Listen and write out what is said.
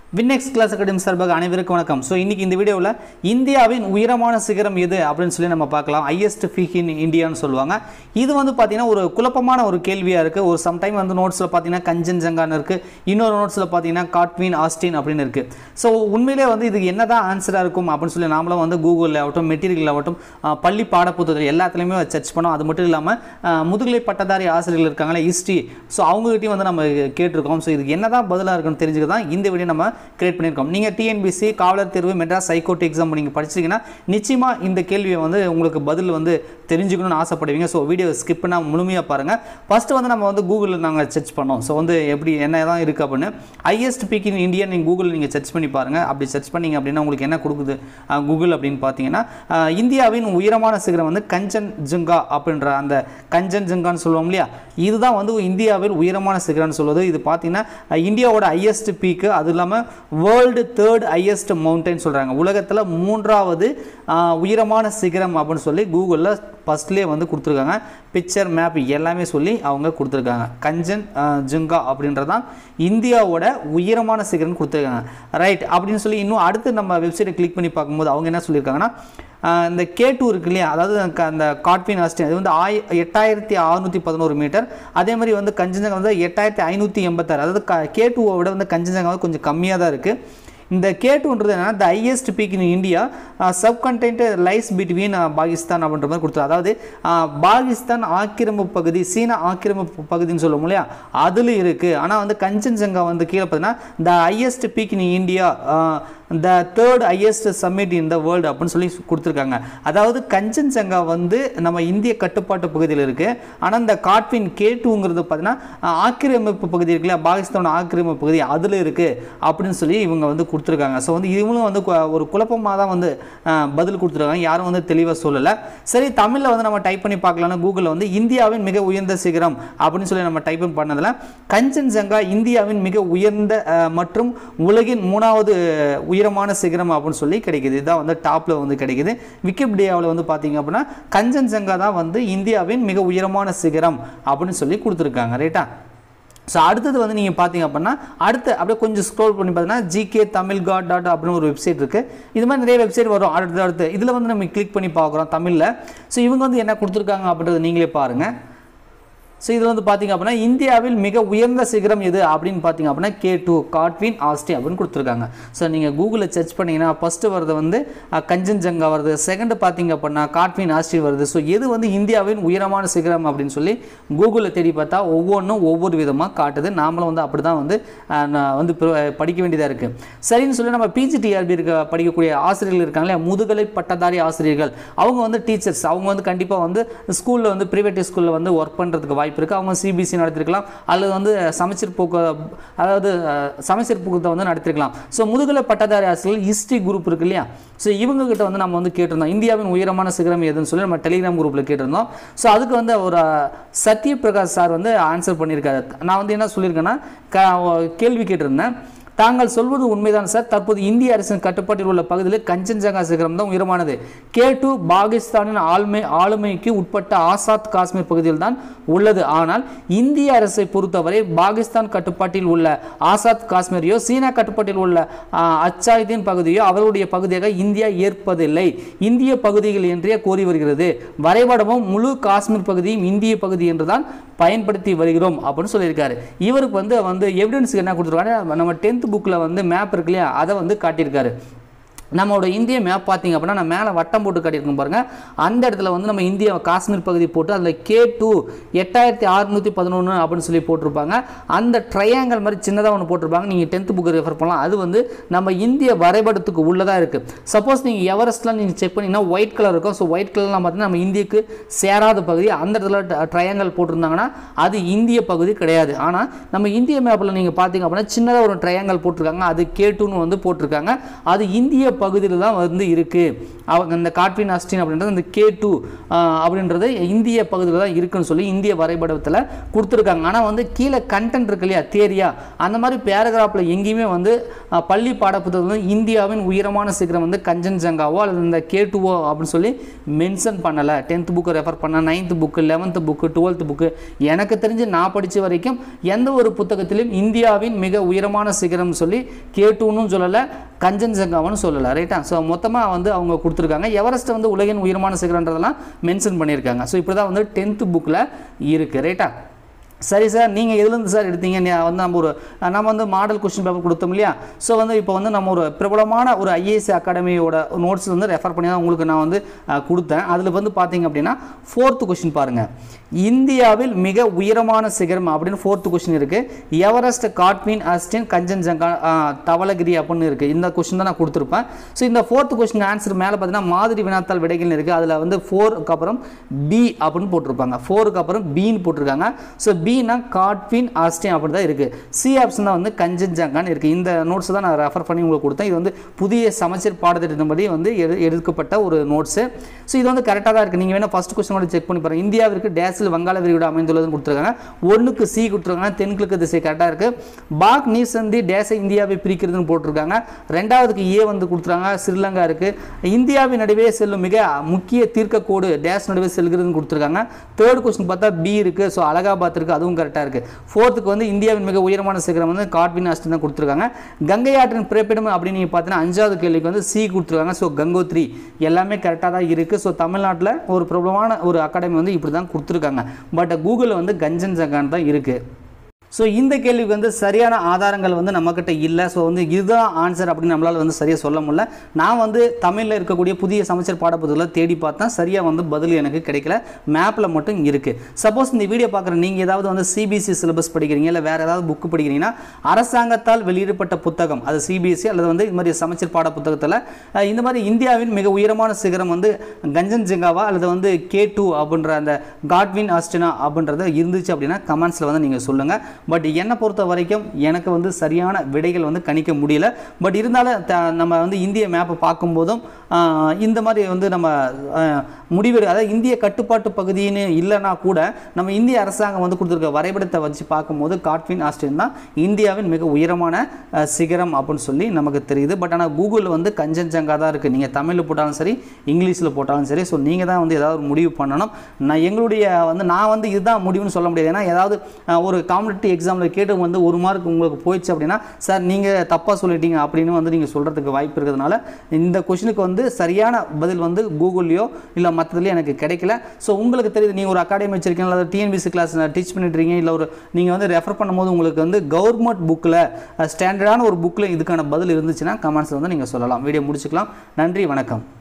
வின்னெக்ஸ் class academy சார்பாக அனைவருக்கும் வணக்கம் ஸோ இன்னைக்கு இந்த வீடியோவில் இந்தியாவின் உயரமான சிகரம் எது அப்படின்னு சொல்லி நம்ம பார்க்கலாம் ஹையஸ்ட் பீக் இன் இந்தியான்னு சொல்லுவாங்க இது வந்து பார்த்தீங்கன்னா ஒரு குழப்பமான ஒரு கேள்வியாக இருக்குது ஒரு சம்டைம் வந்து நோட்ஸில் பார்த்தீங்கன்னா கஞ்சன்ஜங்கான்னு இருக்குது இன்னொரு நோட்ஸில் பார்த்தீங்கன்னா காட்வின் ஆஸ்டின் அப்படின்னு இருக்குது ஸோ உண்மையிலே வந்து இதுக்கு என்ன தான் ஆன்சராக இருக்கும் அப்படின்னு சொல்லி நாமளும் வந்து கூகுளில் ஆகட்டும் மெட்டீரியல் ஆகட்டும் அஹ், பள்ளி பாடப்புத்தகத்தில் எல்லாத்துலேயுமே சர்ச் பண்ணோம் அது மட்டும் இல்லாமல் அஹ், முதுகலை பட்டதாரி ஆசிரியர்கள் இருக்காங்களே ஹிஸ்ட்ரி ஸோ அவங்ககிட்டயும் வந்து நம்ம கேட்டிருக்கோம் ஸோ இதுக்கு என்ன தான் பதிலாக இருக்குன்னு தெரிஞ்சுக்க தான் இந்த வீடியோ நம்ம கிரியேட் பண்ணியிருக்கோம் நீங்கள் டிஎன்பிசி காவலர் தேர்வு மெட்ராஸ் ஹைகோர்ட் எக்ஸாம் நீங்கள் படிச்சிங்கன்னா நிச்சயமாக இந்த கேள்வியை வந்து உங்களுக்கு பதில் வந்து தெரிஞ்சுக்கணும்னு ஆசைப்படுவீங்க ஸோ வீடியோ ஸ்கிப் பண்ணால் முழுமையாக பாருங்கள் ஃபஸ்ட்டு வந்து நம்ம வந்து கூகுளில் நாங்கள் சர்ச் பண்ணோம் ஸோ வந்து எப்படி என்ன தான் இருக்குது அப்படின்னு ஹையஸ்ட் பீக் இன் இந்தியா நீங்கள் கூகுளில் நீங்கள் சர்ச் பண்ணி பாருங்கள் அப்படி சர்ச் பண்ணீங்க அப்படின்னா உங்களுக்கு என்ன கொடுக்குது அஹ், கூகுள் அப்படின்னு பார்த்தீங்கன்னா அஹ், இந்தியாவின் உயரமான சிகரம் வந்து கஞ்சன் ஜுங்கா அப்படின்ற அந்த கஞ்சன் ஜுங்கான்னு சொல்லுவோம் இல்லையா இதுதான் வந்து இந்தியாவில் உயரமான சிகரம்னு சொல்லுவது இது பார்த்தீங்கன்னா அஹ், இந்தியாவோட ஹையஸ்ட் பீக்கு அது இல்லாமல் வேர்ல்டு தேர்ட் ஹையஸ்ட் மவுண்டன் சொல்கிறாங்க உலகத்தில் மூன்றாவது அஹ், உயரமான சிகரம் அப்படின்னு சொல்லி கூகுளில் ஃபஸ்ட்லேயே வந்து கொடுத்துருக்காங்க பிக்சர் மேப் எல்லாமே சொல்லி அவங்க கொடுத்துருக்காங்க கஞ்சன் அஹ், ஜுங்கா அப்படின்றதான் இந்தியாவோட உயரமான சிகரம்னு கொடுத்துருக்காங்க ரைட் அப்படின்னு சொல்லி இன்னும் அடுத்து நம்ம வெப்சைட்டை கிளிக் பண்ணி பார்க்கும்போது அவங்க என்ன சொல்லியிருக்காங்கன்னா ஆஹ் இந்த கே டூ இருக்கு இல்லையா அதாவது க- அந்த காட்வின் ஆஸ்டின் அது வந்து ஆய் எட்டாயிரத்தி அறுநூற்றி பதினோரு மீட்டர் அதே மாதிரி வந்து கஞ்சனஜங்கா வந்து எட்டாயிரத்தி ஐநூற்றி எண்பத்தாறு அதாவது க கே டூவை விட வந்து கஞ்சனஜங்கா வந்து கொஞ்சம் கம்மியாக தான் இருக்குது இந்த கே டூன்றது என்னன்னா the highest peak in India subcontinent lies between Pakistan அப்படின்ற மாதிரி கொடுத்துரு அதாவது ஆஹ், பாகிஸ்தான் ஆக்கிரமிப்பு பகுதி சீன ஆக்கிரமிப்பு பகுதின்னு சொல்லுவோம் இல்லையா அதில் இருக்குது ஆனால் வந்து கஞ்சன்ஜங்கா வந்து கீழே பார்த்தீங்கன்னா the highest peak in India the third highest summit in the world அப்படின்னு சொல்லி கொடுத்துருக்காங்க அதாவது கஞ்சன்ஜங்கா வந்து நம்ம இந்திய கட்டுப்பாட்டு பகுதியில் இருக்குது ஆனால் இந்த காட்வின் கே டூங்கிறது பார்த்தீங்கன்னா ஆஹ், ஆக்கிரமிப்பு பகுதி இருக்குல்ல பாகிஸ்தானோட ஆக்கிரமிப்பு பகுதி அதில் இருக்குது அப்படின்னு சொல்லி இவங்க வந்து கொடுத்துருக்காங்க ஸோ வந்து இவங்களும் வந்து கு- ஒரு குழப்பமாக தான் வந்து ஆஹ், பதில் கொடுத்துருக்காங்க யாரும் வந்து தெளிவாக சொல்லலை சரி தமிழில் வந்து நம்ம டைப் பண்ணி பார்க்கலாம்னா கூகுளில் வந்து இந்தியாவின் மிக உயர்ந்த சிகரம் அப்படின்னு சொல்லி நம்ம டைப் பண்ணதில் கஞ்சன்ஜங்கா இந்தியாவின் மிக உயர்ந்த ஆஹ், மற்றும் உலகின் மூணாவது உயரமான சிகரம் அப்படின்னு சொல்லி கிடைக்குது இதுதான் வந்து டாப்பில் வந்து கிடைக்குது விக்கிபீடியாவில் வந்து பார்த்தீங்க அப்படின்னா கஞ்சன்ஜங்கா தான் வந்து இந்தியாவின் மிக உயரமான சிகரம் அப்படின்னு சொல்லி கொடுத்துருக்காங்க ரைட்டா ஸோ அடுத்தது வந்து நீங்கள் பார்த்தீங்க அப்படின்னா அடுத்து அப்படியே கொஞ்சம் ஸ்க்ரோல் பண்ணி பார்த்தீங்கன்னா ஜிகே தமிழ் காட் டாட் அப்படின்னு ஒரு வெப்சைட் இருக்குது இது மாதிரி நிறைய வெப்சைட் வரும் அடுத்து அடுத்து இதில் வந்து நம்ம கிளிக் பண்ணி பார்க்குறோம் தமிழில் ஸோ இவங்க வந்து என்ன கொடுத்துருக்காங்க அப்படின்றத நீங்களே பாருங்கள் ஸோ இது வந்து பார்த்தீங்க அப்படின்னா இந்தியாவில் மிக உயர்ந்த சிகரம் எது அப்படின்னு பார்த்தீங்க அப்படின்னா கே டூ காட்வின் ஆஸ்டி அப்படின்னு கொடுத்துருக்காங்க ஸோ நீங்கள் கூகுளில் சர்ச் பண்ணீங்கன்னா ஃபஸ்ட்டு வரது வந்து அஹ், கஞ்சன்ஜங்கா வருது செகண்ட் பார்த்தீங்க அப்படின்னா காட்வின் ஆஸ்டி வருது ஸோ எது வந்து இந்தியாவின் உயரமான சிகரம் அப்படின்னு சொல்லி கூகுளில் தேடி பார்த்தா ஒவ்வொன்றும் ஒவ்வொரு விதமாக காட்டுது நாமளும் வந்து அப்படி தான் வந்து அஹ், நான் வந்து பிர- படிக்க வேண்டியதாக இருக்குது சரின்னு சொல்லி நம்ம பிஜிடிஆர்பி இருக்க படிக்கக்கூடிய ஆசிரியர்கள் இருக்காங்களே முதுகலை பட்டதாரி ஆசிரியர்கள் அவங்க வந்து டீச்சர்ஸ் அவங்க வந்து கண்டிப்பாக வந்து ஸ்கூலில் வந்து ப்ரைவேட் ஸ்கூலில் வந்து ஒர்க் பண்ணுறதுக்கு வாய்ப்பு இருக்குது அவங்க சிபிஎஸ்சி நடத்திருக்கலாம் அல்லது வந்து சமச்சீர் போக்கு அதாவது அஹ், சமச்சீர் போக்குவரத்தை வந்து நடத்திருக்கலாம் ஸோ முதுகலை பட்டதாரி ஆசிரியர்கள் ஹிஸ்ட்ரி குரூப் இருக்கு இல்லையா ஸோ இவங்க கிட்ட வந்து நம்ம வந்து கேட்டிருந்தோம் இந்தியாவின் உயரமான சிகரம் எதுன்னு சொல்லி நம்ம டெலிகிராம் குரூப்பில் கேட்டிருந்தோம் ஸோ அதுக்கு வந்து ஒரு சத்யபிரகாஷ் சார் வந்து ஆன்சர் பண்ணியிருக்காரு நான் வந்து என்ன சொல்லியிருக்கேன்னா க- கேள்வி கேட்டிருந்தேன் தாங்கள் சொல்வது உண்மைதான் சார் தற்போது இந்திய அரசின் கட்டுப்பாட்டில் உள்ள பகுதியில் கஞ்சன்ஜங்கா சிகரம் தான் உயரமானது கே டூ பாகிஸ்தானின் ஆளுமை ஆளுமைக்கு உட்பட்ட ஆசாத் காஷ்மீர் பகுதியில் தான் உள்ளது ஆனால் இந்திய அரசை பொறுத்தவரை பாகிஸ்தான் கட்டுப்பாட்டில் உள்ள ஆசாத் காஷ்மீரையோ சீனா கட்டுப்பாட்டில் உள்ள ஆ, அச்சாயுதீன் பகுதியோ அவருடைய பகுதியாக இந்தியா ஏற்பதில்லை இந்திய பகுதிகள் என்றே கோரி வருகிறது வரைபடமும் முழு காஷ்மீர் பகுதியும் இந்திய பகுதி என்றுதான் பயன்படுத்தி வருகிறோம் அப்படின்னு சொல்லியிருக்காரு இவருக்கு வந்து வந்து எவிடன்ஸுக்கு என்ன கொடுத்துருக்காங்க நம்ம டென்த் புக்கில் வந்து மேப் இருக்கு இல்லையா அதை வந்து காட்டியிருக்காரு நம்மளோட இந்திய மேப் பார்த்தீங்க அப்படின்னா நான் மேலே வட்டம் போட்டு காட்டியிருக்கோம் பாருங்க அந்த இடத்துல வந்து நம்ம இந்திய காஷ்மீர் பகுதி போட்டு அதில் கே டூ எட்டாயிரத்தி அறுநூற்றி பதினொன்று அப்படின்னு சொல்லி போட்டிருப்பாங்க அந்த ட்ரையாங்கல் மாதிரி சின்னதாக ஒன்று போட்டிருப்பாங்க நீங்கள் டென்த் புக்கு ரெஃபர் பண்ணலாம் அது வந்து நம்ம இந்திய வரைபடத்துக்கு உள்ளதாக இருக்குது சப்போஸ் நீங்கள் எவரெஸ்ட்லாம் நீங்கள் செக் பண்ணிங்கன்னா ஒயிட் கலர் இருக்கும் ஸோ ஒயிட் கலர்லாம் பார்த்தீங்கன்னா நம்ம இந்தியக்கு சேராத பகுதி அந்த இடத்துல ட்ரையாங்கல் போட்டிருந்தாங்கன்னா அது இந்திய பகுதி கிடையாது ஆனால் நம்ம இந்திய மேப்பில் நீங்கள் பார்த்தீங்க அப்படின்னா சின்னதாக ஒரு ட்ரையாங்கல் போட்டிருக்காங்க அது கே டூன்னு வந்து போட்டிருக்காங்க அது இந்திய பகுதியில் தான் வந்து இருக்குது அவங்க இந்த காட்வின் ஆஸ்டின் அப்படின்றது இந்த கே டூ அப்படின்றது இந்திய பகுதியில் தான் இருக்குன்னு சொல்லி இந்திய வரைபடத்தில் கொடுத்துருக்காங்க ஆனால் வந்து கீழே கண்டென்ட் இருக்கு இல்லையா தேரியா அந்த மாதிரி பேராகிராஃபில் எங்கேயுமே வந்து அஹ், பள்ளி பாடப்புத்தகத்தில் வந்து இந்தியாவின் உயரமான சிகரம் வந்து கஞ்சன்ஜங்காவோ அல்லது இந்த கே டூவோ அப்படின்னு சொல்லி மென்ஷன் பண்ணலை டென்த் புக்கு ரெஃபர் பண்ண ninth book eleventh book twelfth book எனக்கு தெரிஞ்சு நான் படித்த வரைக்கும் எந்த ஒரு புத்தகத்திலும் இந்தியாவின் மிக உயரமான சிகரம் சொல்லி கே டூன்னு சொல்லலை கஞ்சன்ஜங்காவும் சொல்லலை ரைட்டா ஸோ மொத்தமாக வந்து அவங்க கொடுத்துருக்காங்க எவரெஸ்ட் வந்து உலகின் உயரமான சிகரன்றதெல்லாம் மென்ஷன் பண்ணியிருக்காங்க ஸோ இப்படி தான் வந்து டென்த்து புக்கில் இருக்குது ரைட்டா சரி சார் நீங்கள் எதுலேருந்து சார் எடுத்தீங்க நீ வந்து நம்ம ஒரு நம்ம வந்து மாடல் கொஸ்டின் பேப்பர் கொடுத்தோம் இல்லையா ஸோ வந்து இப்போ வந்து நம்ம ஒரு பிரபலமான ஒரு ஐஏஎஸ் அகாடமியோட நோட்ஸ் வந்து ரெஃபர் பண்ணி தான் உங்களுக்கு நான் வந்து அஹ், கொடுத்தேன் அதில் வந்து பார்த்தீங்க அப்படின்னா ஃபோர்த்து கொஸ்டின் பாருங்கள் இந்தியாவில் மிக உயரமான சிகரம் அப்படின்னு ஃபோர்த்து கொஸ்டின் இருக்குது எவரெஸ்ட் காட்வின் அஸ்டின் கஞ்சன்ஜங்கா அஹ், தவளகிரி அப்படின்னு இருக்குது இந்த கொஸ்டின் தான் நான் கொடுத்துருப்பேன் ஸோ இந்த ஃபோர்த்து கொஸ்டின் ஆன்சர் மேலே பார்த்தீங்கன்னா மாதிரி வினாத்தாள் விடைகள் இருக்குது அதில் வந்து ஃபோருக்கு அப்புறம் பி அப்படின்னு போட்டிருப்பாங்க ஃபோருக்கு அப்புறம் பின்னு போட்டிருக்காங்க ஸோ பினா காட்வின் ஆஸ்டின் அப்படி தான் இருக்குது சி ஆப்ஷன் தான் வந்து கஞ்சன்ஜங்கான்னு இருக்குது இந்த நோட்ஸ் தான் நான் ரெஃபர் பண்ணி உங்களுக்கு கொடுத்தேன் இது வந்து புதிய சமச்சீர் பாடத்திட்டத்தின்படி வந்து எடு எடுக்கப்பட்ட ஒரு நோட்ஸு ஸோ இது வந்து கரெக்டாக தான் இருக்குது நீங்கள் வேணால் ஃபஸ்ட் கொஸ்டின் கூட செக் பண்ணி பாருங்கள் இந்தியாவிற்கு டேஸில் வங்காள விரிகுடா அமைந்துள்ளதுன்னு கொடுத்துருக்காங்க ஒன்றுக்கு சி கொடுத்துருக்காங்க தென்கிழக்கு திசை கரெக்டாக இருக்குது பாக் நீர் சந்தி டேஸை இந்தியாவை பிரிக்கிறதுன்னு போட்டிருக்காங்க ரெண்டாவதுக்கு ஏ வந்து கொடுத்துருக்காங்க ஸ்ரீலங்கா இருக்குது இந்தியாவின் நடுவே செல்லும் மிக முக்கிய தீர்க்கக்கோடு டேஸ் நடுவே செல்கிறதுன்னு கொடுத்துருக்காங்க தேர்ட் கொஸ்டின் பார்த்தா பி இருக்குது ஸோ அலகாபாத் இருக்குது அதுவும் கரெக்டாக இருக்குது ஃபோர்த்துக்கு வந்து இந்தியாவின் மிக உயரமான சிகரம் வந்து காட்வின் ஆஸ்டின் தான் கொடுத்துருக்காங்க கங்கை ஆற்றின் பிறப்பிடம் அப்படின்னு நீங்கள் பார்த்தீங்கன்னா அஞ்சாவது கேள்விக்கு வந்து சி கொடுத்துருக்காங்க ஸோ கங்கோத்ரி எல்லாமே கரெக்டாக தான் இருக்குது ஸோ தமிழ்நாட்டில் ஒரு பிரபலமான ஒரு அகாடமி வந்து இப்படி தான் கொடுத்துருக்காங்க பட் கூகுளில் வந்து கஞ்சன் ஜங்கான் தான் இருக்குது ஸோ இந்த கேள்விக்கு வந்து சரியான ஆதாரங்கள் வந்து நம்மக்கிட்ட இல்லை ஸோ வந்து இதுதான் ஆன்சர் அப்படின்னு நம்மளால் வந்து சரியாக சொல்ல முடியல நான் வந்து தமிழில் இருக்கக்கூடிய புதிய சமச்சீர் பாடப்புத்தகத்தில் தேடி பார்த்தேன் சரியாக வந்து பதில் எனக்கு கிடைக்கல மேப்பில் மட்டும் இருக்குது சப்போஸ் இந்த வீடியோ பார்க்குற நீங்கள் ஏதாவது வந்து சிபிஎஸ்சி சிலபஸ் படிக்கிறீங்க இல்லை வேறு ஏதாவது புக்கு படிக்கிறீங்கன்னா அரசாங்கத்தால் வெளியிடப்பட்ட புத்தகம் அது சிபிஎஸ்சி அல்லது வந்து இந்த மாதிரி சமச்சீர் பாட புத்தகத்தில் அஹ், இந்த மாதிரி இந்தியாவின் மிக உயரமான சிகரம் வந்து கஞ்சன் ஜிங்காவா அல்லது வந்து கே டூ அப்படின்ற அந்த காட்வின் ஆஸ்டினா அப்படின்றது இருந்துச்சு அப்படின்னா கமெண்ட்ஸில் வந்து நீங்கள் சொல்லுங்கள் பட் என்னை பொறுத்த வரைக்கும் எனக்கு வந்து சரியான விடைகள் வந்து கணிக்க முடியல பட் இருந்தாலும் த- நம்ம வந்து இந்திய மேப்பை பார்க்கும்போதும் ஆஹ், இந்த மாதிரி வந்து நம்ம ஆஹ், முடிவு அதாவது இந்திய கட்டுப்பாட்டு பகுதின்னு இல்லைன்னா கூட நம்ம இந்திய அரசாங்கம் வந்து கொடுத்துருக்க வரைபடத்தை வச்சு பார்க்கும்போது காட்வின் ஆஸ்டின் தான் இந்தியாவின் மிக உயரமான ஆஹ், சிகரம் அப்படின்னு சொல்லி நமக்கு தெரியுது பட் ஆனால் கூகுளில் வந்து கஞ்சன்ஜங்கா தான் இருக்குது நீங்கள் தமிழில் போட்டாலும் சரி இங்கிலீஷில் போட்டாலும் சரி ஸோ நீங்கள் தான் வந்து ஏதாவது ஒரு முடிவு பண்ணணும் நான் எங்களுடைய வந்து நான் வந்து இதுதான் முடிவுன்னு சொல்ல முடியாது ஏன்னா ஏதாவது ஆஹ், ஒரு காம்படிட்டிவ் எக்ஸாமில் கேட்டு வந்து ஒரு மார்க் உங்களுக்கு போயிடுச்சு அப்படின்னா சார் நீங்கள் தப்பாக சொல்லிட்டீங்க அப்படின்னு வந்து நீங்கள் சொல்கிறதுக்கு வாய்ப்பு இருக்கிறதுனால இந்த கொஷினுக்கு வந்து சரியான பதில் வந்து கூகுள்லையோ இல்லை மற்றதுலையோ எனக்கு கிடைக்கல ஸோ உங்களுக்கு தெரியுது நீங்கள் ஒரு அகாடமி வச்சிருக்கீங்க இல்லை டிஎன்பிசி கிளாஸ் டீச் பண்ணிட்டுருக்கீங்க இல்லை ஒரு நீங்கள் வந்து ரெஃபர் பண்ணும்போது உங்களுக்கு வந்து கவர்மெண்ட் புக்கில் ஸ்டாண்டர்டான ஒரு புக்கில் இதுக்கான பதில் இருந்துச்சுன்னா கமெண்ட்ஸில் வந்து நீங்கள் சொல்லலாம் வீடியோ முடிச்சுக்கலாம் நன்றி வணக்கம்